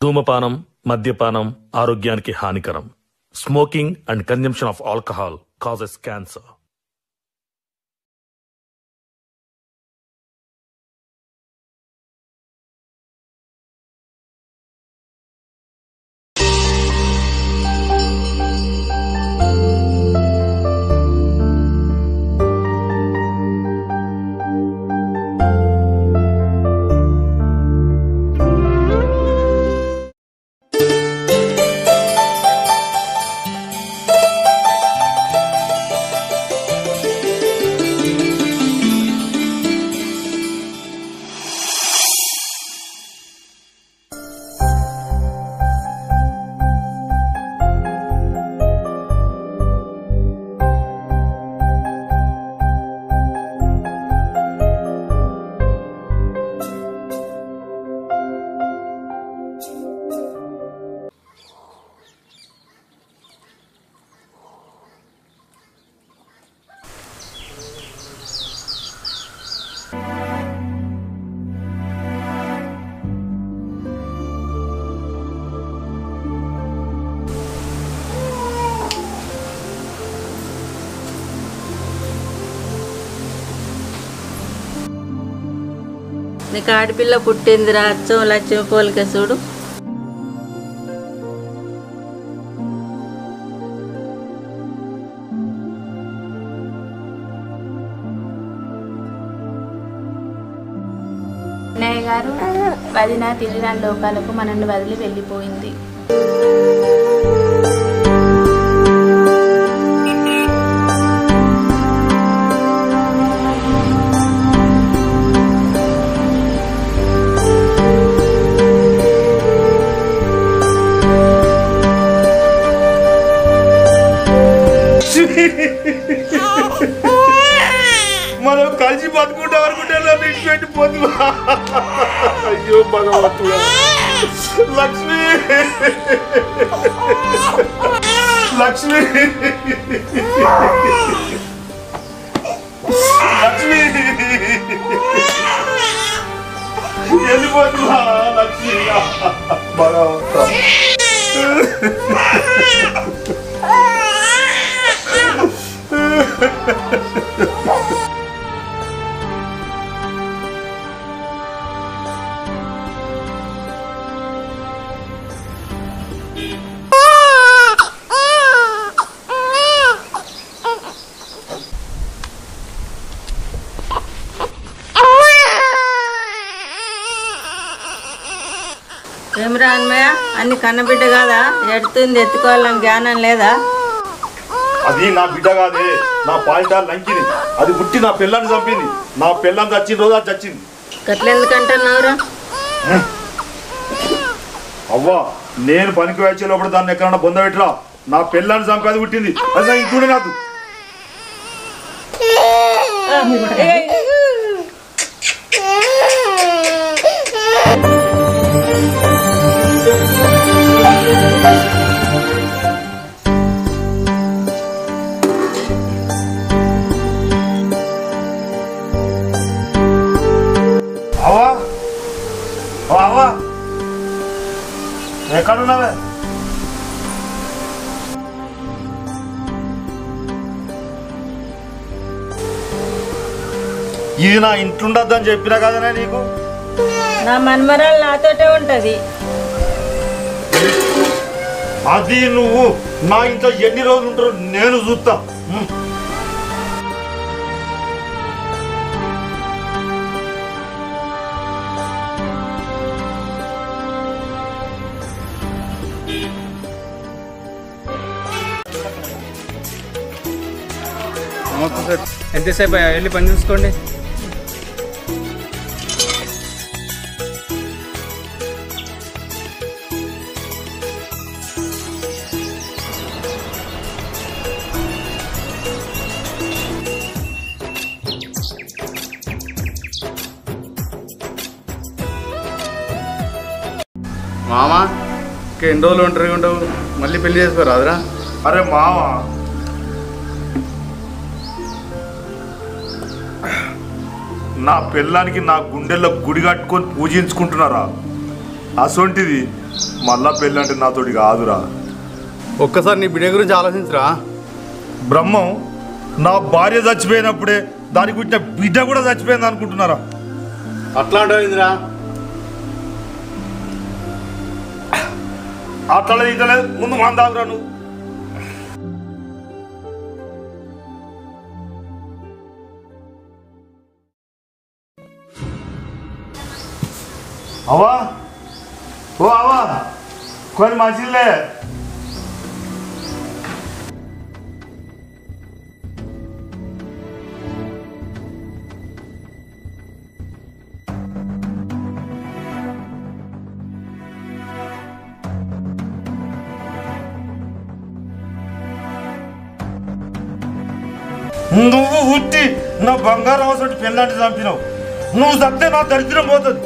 ధూమపానం మద్యపానం ఆరోగ్యానికి హానికరం smoking and consumption of alcohol causes cancer నీకు ఆడపిల్ల పుట్టిందిరా అచ్చం లక్ష్మి పోలిక చూడు అన్నయ్య గారు వదిన తిరిగిరాని లోకాలకు మనల్ని వదిలి వెళ్ళిపోయింది మనం కలిసి బతుకుంటాం అనుకుంటే నన్ను ఇచ్చిపెట్టి పోతు అయ్యో భగవంతుడా లక్ష్మి లక్ష్మి లక్ష్మి వెళ్ళిపోతున్నా లక్ష్మి భగవంతుడా ఏమిరా అన్నయ్య అన్ని కన్నబిడ్డ కాదా ఎడుతుంది ఎత్తుకోవాలని జ్ఞానం లేదా అది నా బిడ్డ కాదే నా పాలిట లంకిని అది పుట్టి నా పిల్లని చంపింది నా పిల్లని చచ్చిన రోజు అది చచ్చింది గట్లెందుకంటున్నావురా అవ్వా నేను పనికి వచ్చే లోపల దాన్ని ఎక్కడన్నా బొంద పెట్టరా నా పిల్లని చంపి అది పుట్టింది అది నాకు ఇంకుడే నాదు అవ్వా ఓ అవ్వా ఎక్కడున్నావే ఇది నా ఇంట్లుండద్దని చెప్పినా కదనే నీకు నా మన్మరాలు నాతోటే ఉంటది అది నువ్వు నా ఇంట్లో ఎన్ని రోజులు ఉంటారో నేను చూస్తా ఉమ్. నమస్తే సార్ ఎంతసేపు అయ్యా? వెళ్ళి పని చూసుకోండి మామా ఇంకా ఎన్ని రోజులు ఒంటరిగా ఉండవు మళ్ళీ పెళ్లి చేసుకోరాదురా అరే మావా నా పిల్లానికి నా గుండెల్లో గుడి కట్టుకొని పూజించుకుంటున్నారా అసొంటిది మళ్ళా పెళ్ళి అంటే నాతోటి కాదురా ఒక్కసారి నీ బిడ్డ గురించి ఆలోచించరా బ్రహ్మం నా భార్య చచ్చిపోయినప్పుడే దానికి పుట్టిన బిడ్డ కూడా చచ్చిపోయింది అనుకుంటున్నారా అట్లా అంటావురా అట్లా ఇట్లేదు ముందు మన దాగురా నువ్వు అవా ఓ అవా కొన్ని మంచిలే నువ్వు ఉట్టి నా బంగారం అవసరం పెళ్ళాంటి చంపినావు నువ్వు చస్తే నా దరిద్రం పోతుంది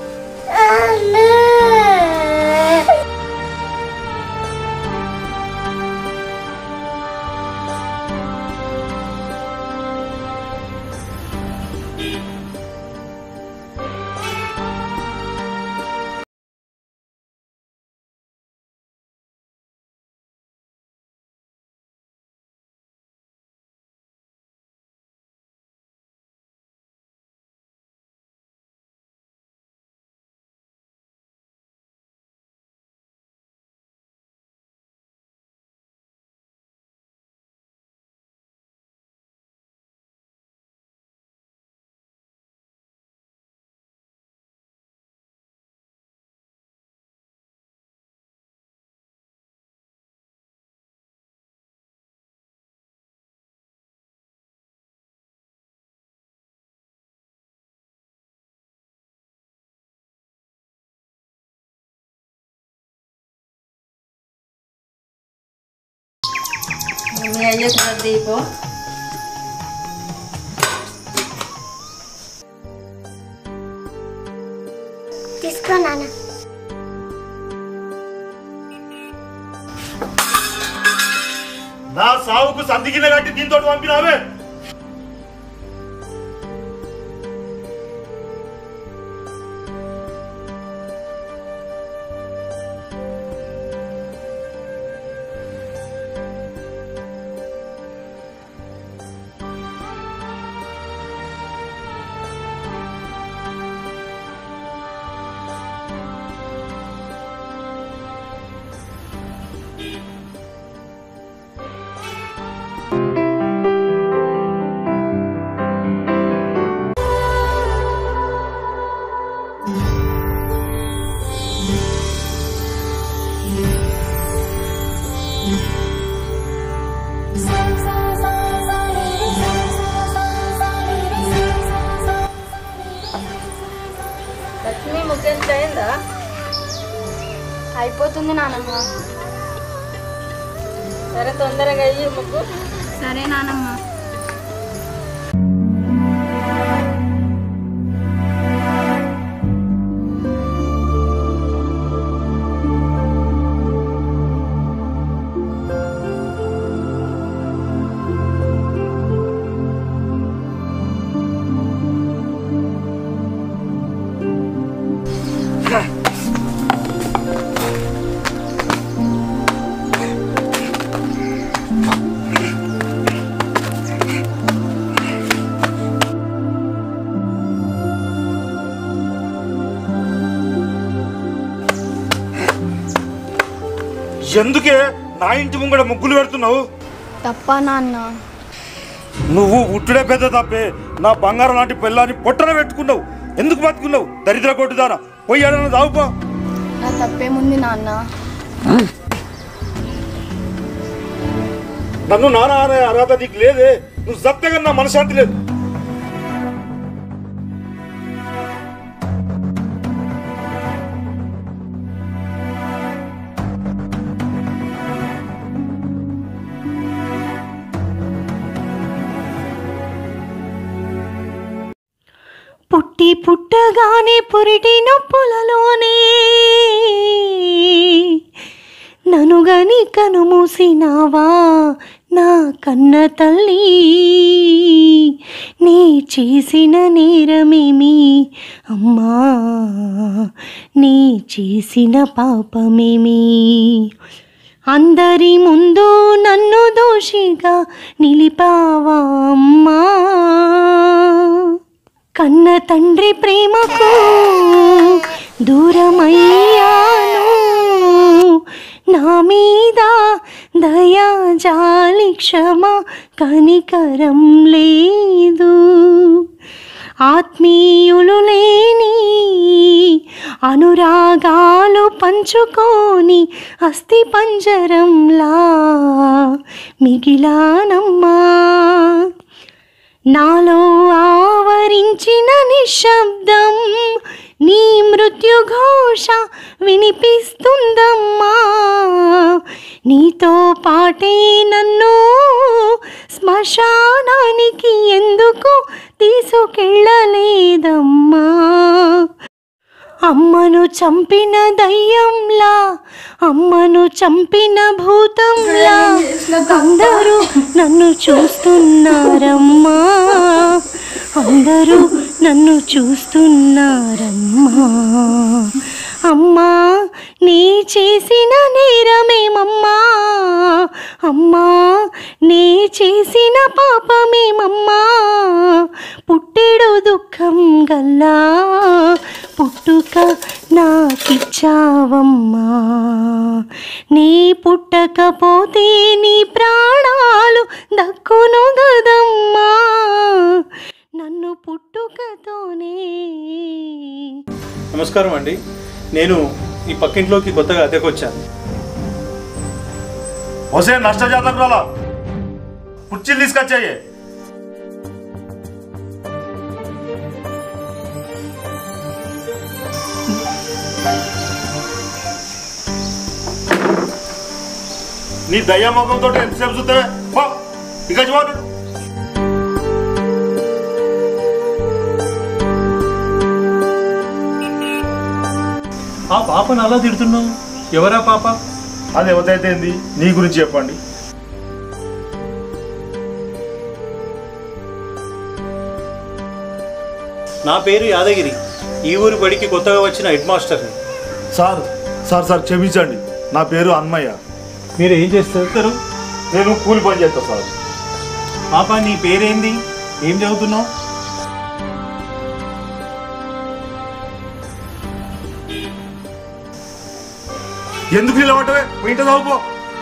మీ అయ్యకు దీపం తీసుకో నాన్న నా సావుకు సందిగిన కట్టి దీంతో పంపినావే లక్ష్మి ముఖ్యం అయిందా అయిపోతుంది నానమ్మ సరే తొందరగా అయ్యి ముగ్గు సరే నానమ్మ ఎందుకే నా ఇంటి ముంగడ ముగ్గులు పెడుతున్నావు తప్ప నాన్న నువ్వు ఉట్టుడే పెద్ద తప్పే నా బంగారం లాంటి పిల్లని పొట్టన పెట్టుకున్నావు ఎందుకు బతుకున్నావు దరిద్ర కొట్టుదానా పోయి ఏడన్నా దావుపో నా తప్పేముంది నాన్న నన్ను నానా అనే అర్హత నీకు లేదే నువ్వు సత్యంగా నా మనశాంతి లేదు పుట్టి పుట్టగానే పురిటి నొప్పులలోనే ననుగా చూడని కనుమూసినావా నా కన్న తల్లి నీ చేసిన నేరమేమి అమ్మా నీ చేసిన పాపమేమి అందరి ముందు నన్ను దోషిగా నిలిపావా అమ్మా కన్న తండ్రి ప్రేమకు దూరమయ్యాను నా మీద దయా జాలి క్షమ కనికరం లేదు ఆత్మీయులు లేని అనురాగాలు పంచుకొని అస్థి పంజరంలా మిగిలానమ్మా నాలో ఆవరించిన నిశ్శబ్దం నీ మృత్యుఘోష వినిపిస్తుందమ్మా నీతో పాటే నన్ను శ్మశానానికి ఎందుకు తీసుకెళ్ళలేదమ్మా అమ్మను చంపిన దయ్యంలా అమ్మను చంపిన భూతంలా అందరూ నన్ను చూస్తున్నారమ్మా అందరూ నన్ను చూస్తున్నారమ్మా అమ్మా నీ చేసిన నేరమేమమ్మా అమ్మా నీ చేసిన పాపమేమమ్మా పుట్టెడు దుఃఖం గల్లా పుట్టుక నాకిచ్చావమ్మా నీ పుట్టకపోతే నీ ప్రాణాలు దక్కును గదమ్మా నన్ను పుట్టుకతోనే నమస్కారం అండి నేను ఈ పక్కింట్లోకి కొత్తగా అద్దెకొచ్చాను వసే నష్టజాతకు రాలా కుర్చీలు తీసుకొచ్చాయి నీ దయ్యా ముఖంతో ఎంతసేపు చూస్తావే పో ఇక చూడు ఆ పాపను అలా తిడుతున్నావు ఎవరా పాప అది ఎవరైతే ఏంది నీ గురించి చెప్పండి నా పేరు యాదగిరి ఈ ఊరి బడికి కొత్తగా వచ్చిన హెడ్ మాస్టర్ని సార్ సార్ సార్ క్షమించండి నా పేరు అన్మయ్య మీరు ఏం చేస్తారు నేను కూలి పని చేస్తా సార్ పాప నీ పేరేంది ఏం చదువుతున్నావు ఎందుకు నిలబట్టవే ఇంట చదువుకో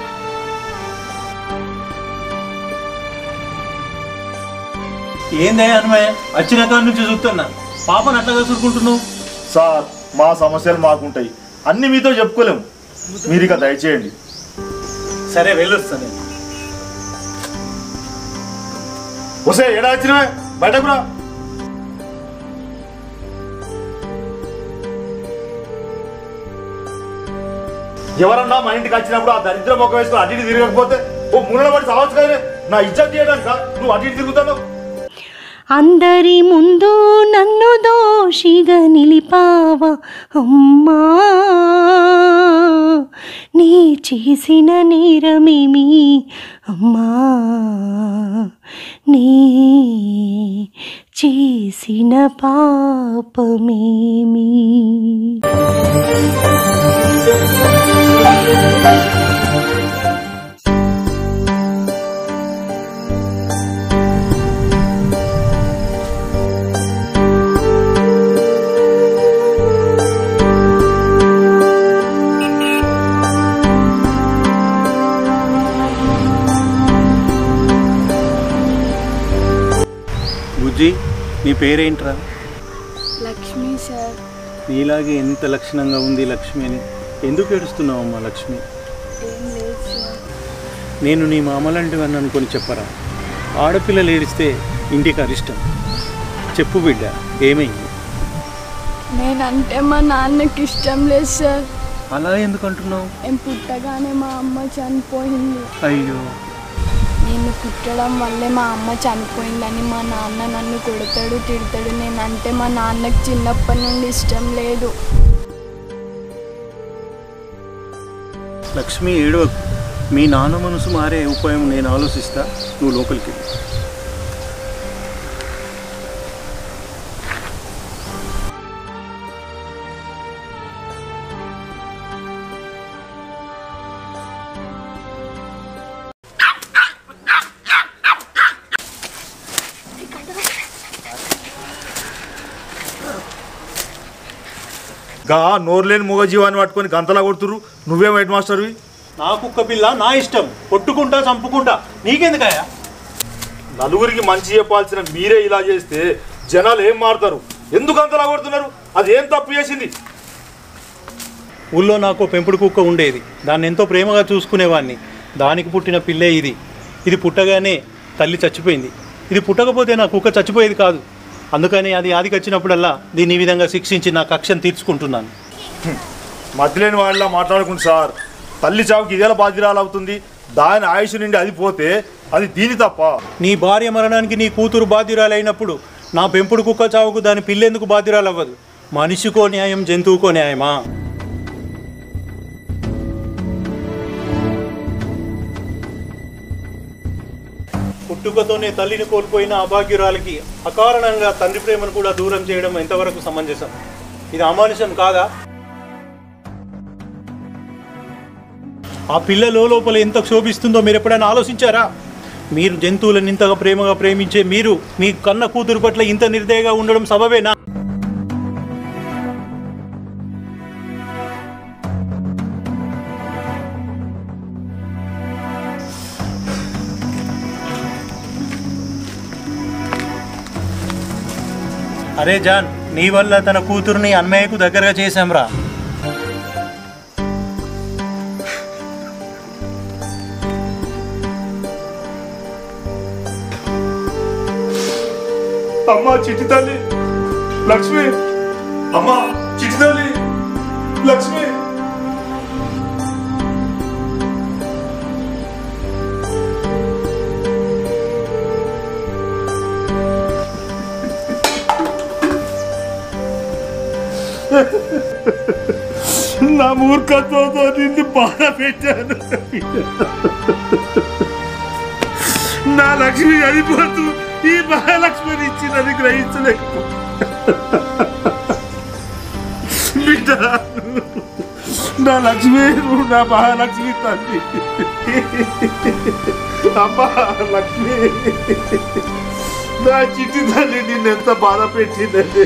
ఏందే అన్నమయ్య వచ్చిన కాడ నుంచి చూస్తున్నా పాపను అట్లా కసురుకుంటున్నావు సార్ మా సమస్యలు మాకుంటాయి అన్ని మీతో చెప్పుకోలేము మీరు ఇక దయచేయండి సరే వెళ్ళొస్తాను నేను. వసే ఎడా వచ్చినవే బయటకు రా ఎవరన్నా మా ఇంటికి వచ్చినప్పుడు ఆ దరిద్ర మొక్క వేసుకుని అటు ఇటు తిరగకపోతే ఓ మూల పడి సావచ్చు కదా నా ఇజ్జత్ చేయడానికి నువ్వు అటు ఇటు తిరుగుతున్నావు అందరి ముందు నన్ను దోషిగా నిలిపావ అమ్మా నీ చేసిన నేరమేమి అమ్మా నీ చేసిన పాపమేమి బుజ్జి నీ పేరేంట్రా లక్ష్మి సార్ నీలాగే ఎంత లక్షణంగా ఉంది లక్ష్మి అని ఎందుకు ఏడుస్తున్నావు అమ్మా లక్ష్మి ఏం లేదు సార్ నేను నీ మామలాంటివని అనుకొని చెప్పరా ఆడపిల్లలు ఏడిస్తే ఇంటికి అరిష్టం చెప్పు బిడ్డ ఏమైంది నేనంటే మా నాన్నకి ఇష్టం లేదు సార్ అలా ఎందుకు అంటున్నావు నేను పుట్టగానే మా అమ్మ చనిపోయింది అయ్యో నేను పుట్టడం వల్లే మా అమ్మ చనిపోయిందని మా నాన్న నన్ను కొడతాడు తిడతాడు నేనంటే మా నాన్నకి చిన్నప్పటి నుండి ఇష్టం లేదు లక్ష్మి ఏడవకు మీ నాన్న మనసు మారే ఉపాయం నేను ఆలోచిస్తా నువ్వు లోపలికి వెళ్ళు. గా నోరులేని మూగ జీవాన్ని పట్టుకొని గంతలా కొడుతురు నువ్వేం హెడ్ మాస్టర్వి నా కుక్క పిల్ల నా ఇష్టం కొట్టుకుంటా చంపుకుంటా నీకెందుకయ్యా నలుగురికి మంచి చెప్పాల్సిన మీరే ఇలా చేస్తే జనాలు ఏం మారుతారు ఎందుకు అంతలా కొడుతున్నారు అది ఏం తప్పు చేసింది ఊళ్ళో నాకు పెంపుడు కుక్క ఉండేది దాన్ని ఎంతో ప్రేమగా చూసుకునేవాడిని దానికి పుట్టిన పిల్లే ఇది ఇది పుట్టగానే తల్లి చచ్చిపోయింది ఇది పుట్టకపోతే నా కుక్క చచ్చిపోయేది కాదు అందుకని అది ఆదికి వచ్చినప్పుడల్లా దీన్ని ఈ విధంగా శిక్షించి నా కక్షను తీర్చుకుంటున్నాను మధ్యలేని వాళ్ళ మాట్లాడుకుంటు సార్ తల్లి చావుకి ఇదేలా బాధ్యరాలు అవుతుంది దాని ఆయుష్ నుండి అది పోతే అది దీని తప్ప నీ భార్య మరణానికి నీ కూతురు బాధ్యురాలైనప్పుడు నా పెంపుడు కుక్క చావుకు దాని పిల్లెందుకు బాధ్యురాలు అవ్వదు మనిషికో న్యాయం జంతువుకో న్యాయమా పుట్టుకతోనే తల్లిని కోల్పోయిన అభాగ్యురాలకి అకారణంగా తండ్రి ప్రేమను కూడా దూరం చేయడం ఎంతవరకు సమంజసం ఇది అమానుషం కాదా ఆ పిల్ల లోపల ఎంత క్షోభిస్తుందో మీరు ఎప్పుడైనా ఆలోచించారా మీరు జంతువులను ఇంతగా ప్రేమగా ప్రేమించే మీరు మీ కన్న కూతురు పట్ల ఇంత నిర్దయగా ఉండడం సబబేనా అరే జాన్ నీ వల్ల తన కూతురుని అన్నయ్యకు దగ్గరగా చేశాంరా అమ్మా చిట్టి తల్లి లక్ష్మి అమ్మా చిట్టి తల్లి లక్ష్మి నా మూర్ఖత్వంతో నిన్ను బాధ పెట్టాను నా లక్ష్మి చనిపోతూ ఈ మహాలక్ష్మిని ఇచ్చిందని గ్రహించలేకపో బిడ్డ నా లక్ష్మి నువ్వు నా మహాలక్ష్మి తల్లి అమ్మా లక్ష్మి నా చిట్టి తల్లి నిన్ను ఎంత బాధ పెట్టిందని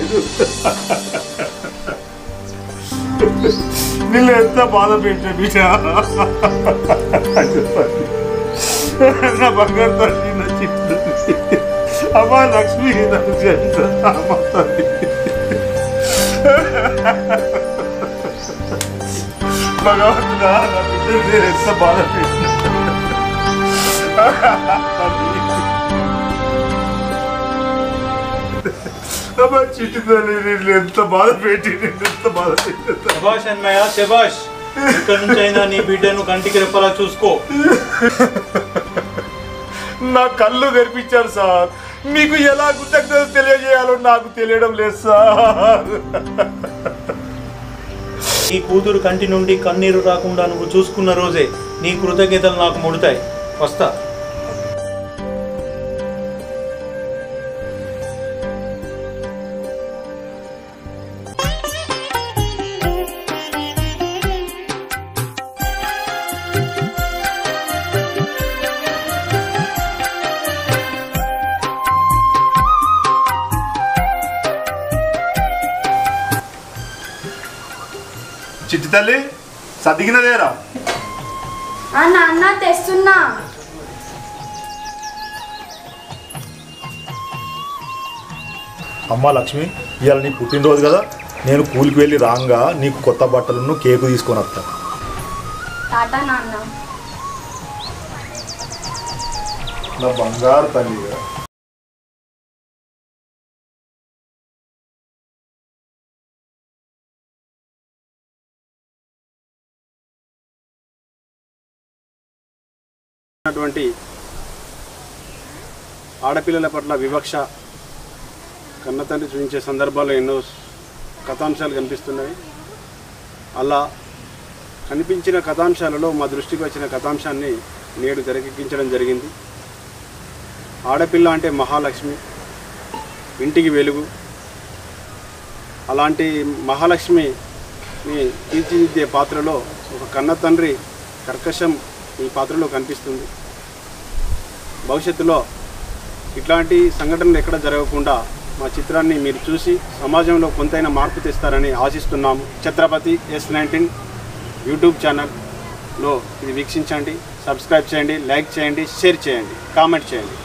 నిన్ను ఎంత బాధ పెట్టా బిడ్డ నా బంగారు తల్లి నా చిట్టి తల్లి అమ్మా లక్ష్మి నాకు చెంత అమ్మ తల్లి భగవంతుడా నా బిడ్డ నేను ఎంత బాధ పెట్టినా అమ్మా చిట్టి తల్లి నేను ఎంత బాధ పెట్టి నేను ఎంత బాధ పెట్టి శభాష్ అన్నయ్య శభాష్ ఇక్కడ నుంచి అయినా నీ బిడ్డను కంటికి రెప్పలా చూసుకో నా కళ్ళు తెరిపించారు సార్ మీకు ఎలా కృతజ్ఞత తెలియజేయాలో నాకు తెలియడం లేదు సార్ నీ కూతురు కంటి నుండి కన్నీరు రాకుండా నువ్వు చూసుకున్న రోజే నీ కృతజ్ఞతలు నాకు ముడతాయి వస్తా చిట్టి తల్లి సదిగినదేరా ఆ నాన్న తెస్తున్నా అమ్మ లక్ష్మి ఇవాళ నీ పుట్టినరోజు కదా నేను కూలికి వెళ్ళి రాంగా నీకు కొత్త బట్టలను కేకు తీసుకొని వస్తా టాటా నాన్న నా బంగారు తల్లి అటువంటి ఆడపిల్లల పట్ల వివక్ష కన్నతండ్రి చూపించే సందర్భాలు ఎన్నో కథాంశాలు కనిపిస్తున్నాయి అలా కనిపించిన కథాంశాలలో మా దృష్టికి వచ్చిన కథాంశాన్ని నేడు తెరకెక్కించడం జరిగింది ఆడపిల్ల అంటే మహాలక్ష్మి ఇంటికి వెలుగు అలాంటి మహాలక్ష్మిని తీర్చిదిద్దే పాత్రలో ఒక కన్న తండ్రి కర్కశం ఈ పాత్రలో కనిపిస్తుంది భవిష్యత్తులో ఇట్లాంటి సంఘటనలు ఎక్కడ జరగకుండా మా చిత్రాన్ని మీరు చూసి సమాజంలో కొంతైనా మార్పు తెస్తారని ఆశిస్తున్నాము ఛత్రపతి ఎస్ నైన్టీన్ యూట్యూబ్ ఛానల్లో ఇది వీక్షించండి సబ్స్క్రైబ్ చేయండి లైక్ చేయండి షేర్ చేయండి కామెంట్ చేయండి